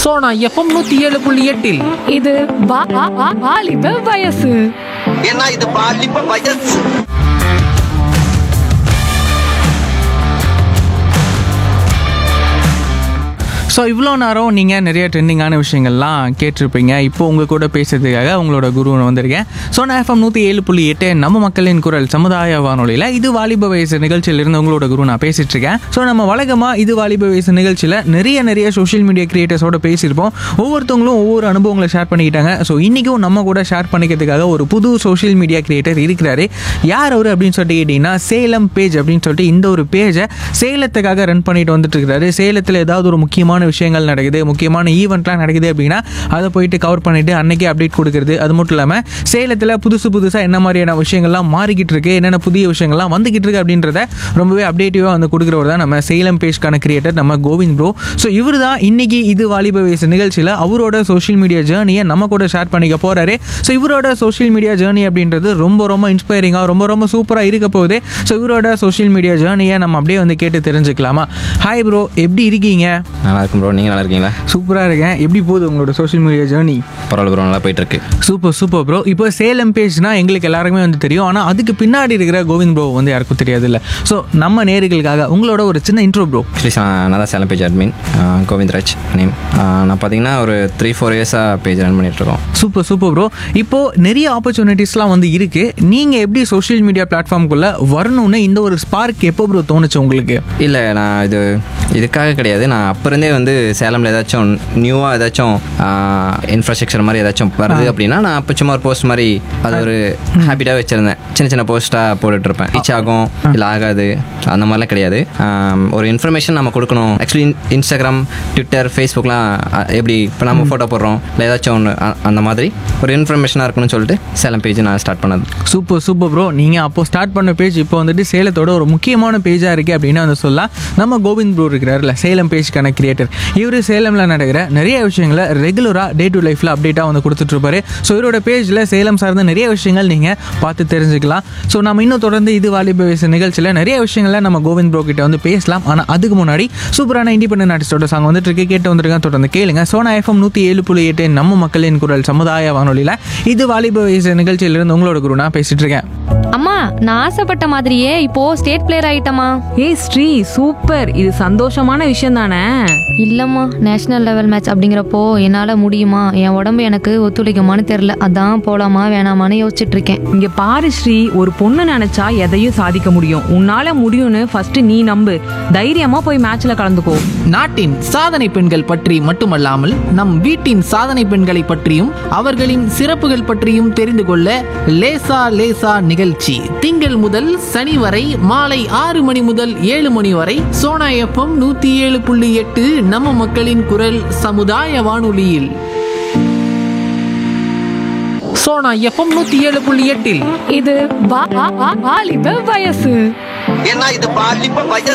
Sona FM நூத்தி ஏழு புள்ளி எட்டில் இது வா- வா- வா- வாலிப வயசு ஏன்னா இது பாலிப்ப வயசு ஸோ இவ்வளோ நேரம் நீங்கள் நிறைய ட்ரெண்டிங்கான விஷயங்கள்லாம் கேட்டிருப்பீங்க இப்போ உங்கள் கூட பேசுறதுக்காக உங்களோட குரு வந்திருக்கேன் ஸோ நான் எஃப்எம் நூற்றி ஏழு புள்ளி எட்டு நம்ம மக்களின் குரல் சமுதாய வானொலியில் இது வாலிப வயசு நிகழ்ச்சியிலிருந்து உங்களோட குரு நான் பேசிட்டு இருக்கேன் ஸோ நம்ம வழக்கமாக இது வாலிப வயசு நிகழ்ச்சியில் நிறைய நிறைய சோஷியல் மீடியா கிரியேட்டர்ஸோட பேசியிருப்போம் ஒவ்வொருத்தவங்களும் ஒவ்வொரு அனுபவங்களை ஷேர் பண்ணிக்கிட்டாங்க ஸோ இன்றைக்கும் நம்ம கூட ஷேர் பண்ணிக்கிறதுக்காக ஒரு புது சோஷியல் மீடியா கிரியேட்டர் இருக்கிறாரு யார் அவர் அப்படின்னு சொல்லிட்டு கேட்டிங்கன்னா சேலம் பேஜ் அப்படின்னு சொல்லிட்டு இந்த ஒரு பேஜை சேலத்துக்காக ரன் பண்ணிட்டு வந்துட்டு இருக்காரு சேலத்தில் ஏதாவது ஒரு முக்கியமான விஷயங்கள் நடக்குது முக்கியமான ஈவெண்ட்லாம் நடக்குது அப்படின்னா அதை போயிட்டு கவர் பண்ணிட்டு அன்னைக்கே அப்டேட் கொடுக்குறது அது மட்டும் இல்லாமல் சேலத்தில் புதுசு புதுசாக என்ன மாதிரியான விஷயங்கள்லாம் மாறிக்கிட்டு இருக்கு என்னென்ன புதிய விஷயங்கள்லாம் வந்துகிட்டு இருக்கு அப்படின்றத ரொம்பவே அப்டேட்டிவாக வந்து கொடுக்குறவர் தான் நம்ம சேலம் பேஜ்க்கான கிரியேட்டர் நம்ம கோவிந்த் ப்ரோ ஸோ இவர் தான் இன்னைக்கு இது வாலிப வயசு நிகழ்ச்சியில் அவரோட சோஷியல் மீடியா ஜேர்னியை நம்ம கூட ஷேர் பண்ணிக்க போறாரு ஸோ இவரோட சோஷியல் மீடியா ஜேர்னி அப்படின்றது ரொம்ப ரொம்ப இன்ஸ்பைரிங்காக ரொம்ப ரொம்ப சூப்பராக இருக்க போகுது ஸோ இவரோட சோஷியல் மீடியா ஜேர்னியை நம்ம அப்படியே வந்து கேட்டு தெரிஞ்சுக்கலாமா ஹாய் ப்ரோ எப்படி இருக்கீங்க நல்லா இருக்கும் ப்ரோ நீங்கள் நல்லா இருக்கீங்களா சூப்பராக இருக்கேன் எப்படி போகுது உங்களோட சோஷியல் மீடியா ஜேர்னி பரவாயில்ல ப்ரோ நல்லா போயிட்டு இருக்கு சூப்பர் சூப்பர் ப்ரோ இப்போ சேலம் பேஜ்னா எங்களுக்கு எல்லாருக்குமே வந்து தெரியும் ஆனால் அதுக்கு பின்னாடி இருக்கிற கோவிந்த் ப்ரோ வந்து யாருக்கும் தெரியாது இல்லை ஸோ நம்ம நேர்களுக்காக உங்களோட ஒரு சின்ன இன்ட்ரோ ப்ரோ ஆக்சுவலி நான் தான் Salem page admin Govindraj name நான் பார்த்தீங்கன்னா ஒரு த்ரீ ஃபோர் இயர்ஸாக பேஜ் ரன் பண்ணிகிட்ருக்கோம் சூப்பர் சூப்பர் ப்ரோ இப்போ நிறைய ஆப்பர்ச்சுனிட்டிஸ்லாம் வந்து இருக்கு நீங்க எப்படி சோஷியல் மீடியா பிளாட்ஃபார்ம்குள்ள வரணும்னு இந்த ஒரு ஸ்பார்க் எப்போ ப்ரோ தோணுச்சு உங்களுக்கு இல்லை நான் இது இதுக்காக கிடையாது நான் அப்போ இருந்தே வந்து சேலமில் ஏதாச்சும் நியூவாக ஏதாச்சும் இன்ஃப்ராஸ்ட்ரக்சர் மாதிரி ஏதாச்சும் வருது அப்படின்னா நான் அப்போ சும்மா ஒரு போஸ்ட் மாதிரி அது ஒரு ஹேபிட்டாக வச்சுருந்தேன் சின்ன சின்ன போஸ்ட்டாக போட்டுட்ருப்பேன் ரீச் ஆகும் இல்லை ஆகாது அந்த மாதிரிலாம் கிடையாது ஆம், ஒரு இன்ஃபர்மேஷன் நம்ம கொடுக்கணும் ஆக்சுவலி இன்ஸ்டாகிராம் ட்விட்டர் ஃபேஸ்புக்லாம் அ, எப்படி இப்போ நம்ம ஃபோட்டோ போடுறோம் இல்லை ஏதாச்சும் ஒன்று அந்த மாதிரி ஒரு இன்ஃபர்மேஷனாக இருக்கணும்னு சொல்லிட்டு சேலம் பேஜ் நான் ஸ்டார்ட் பண்ணது சூப்பர் சூப்பர் ப்ரோ நீங்க அப்போ ஸ்டார்ட் பண்ண பேஜ் இப்போ வந்துட்டு சேலத்தோட ஒரு முக்கியமான பேஜா இருக்கு அப்படின்னு வந்து சொல்லலாம் நம்ம கோவிந்த் ப்ரோ இருக்கிறாருல சேலம் பேஜ்க்கான கிரியேட்டர் இவர் சேலம்ல நடக்கிற நிறைய விஷயங்களை ரெகுலரா டே டு லைஃப்ல அப்டேட்டா வந்து கொடுத்துட்டு இருப்பாரு ஸோ இவரோட பேஜ்ல சேலம் சார்ந்த நிறைய விஷயங்கள் நீங்க பார்த்து தெரிஞ்சுக்கலாம் ஸோ நம்ம இன்னும் தொடர்ந்து இது வாலிப வயசு நிகழ்ச்சியில் நிறைய விஷயங்களை நம்ம கோவிந்த் ப்ரோ கிட்ட வந்து பேசலாம் ஆனால் அதுக்கு முன்னாடி சூப்பரான இண்டிபெண்டன்ட் ஆர்டிஸ்டோட சாங் வந்துட்டு இருக்கு கேட்டு வந்துருக்கேன் தொடர்ந்து கேளுங்க சோனா எஃப்எம் நூற்றி ஏழு புள்ளி எட்டு நம்ம மக்களின் குரல் சமுதாய வானொலியில் இது வாலிப வயசு நிகழ்ச்சியிலிருந்து உங்களோட குரு நான் பேசிட்டு இருக்கேன் அம்மா நான் ஆசைப்பட்ட மாதிரியே இப்போ ஸ்டேட் பிளேயர் ஆயிட்டமா ஏய் ஸ்ரீ சூப்பர் இது சந்தோஷமான விஷயம் தானே இல்லம்மா நேஷனல் லெவல் மேட்ச் அப்படிங்கிறப்போ என்னால முடியுமா என் உடம்பு எனக்கு ஒத்துழைக்குமான்னு தெரியல அதான் போலாமா வேணாமான்னு யோசிச்சுட்டு இருக்கேன் இங்க பாரு ஸ்ரீ ஒரு பொண்ணு நினைச்சா எதையும் சாதிக்க முடியும் உன்னால முடியும்னு ஃபர்ஸ்ட் நீ நம்பு தைரியமா போய் மேட்ச்ல கலந்துக்கோ நாட்டின் சாதனை பெண்கள் பற்றி மட்டுமல்லாமல் நம் வீட்டின் சாதனை பெண்களை பற்றியும் அவர்களின் சிறப்புகள் பற்றியும் தெரிந்து கொள்ள லேசா லேசா நிகழ்ச்சி திங்கள் முதல் சனி வரை மாலை ஆறு மணி முதல் ஏழு மணி வரை சோனா எஃப்எம் நூத்தி ஏழு புள்ளி எட்டு நம்ம மக்களின் குரல் சமுதாய வானொலியில் சோனா எஃப்எம் நூத்தி ஏழு புள்ளி எட்டில் இது வா- வா- வா- வாலிப வயசு ஏன்னா இது பாலிப்ப வயசு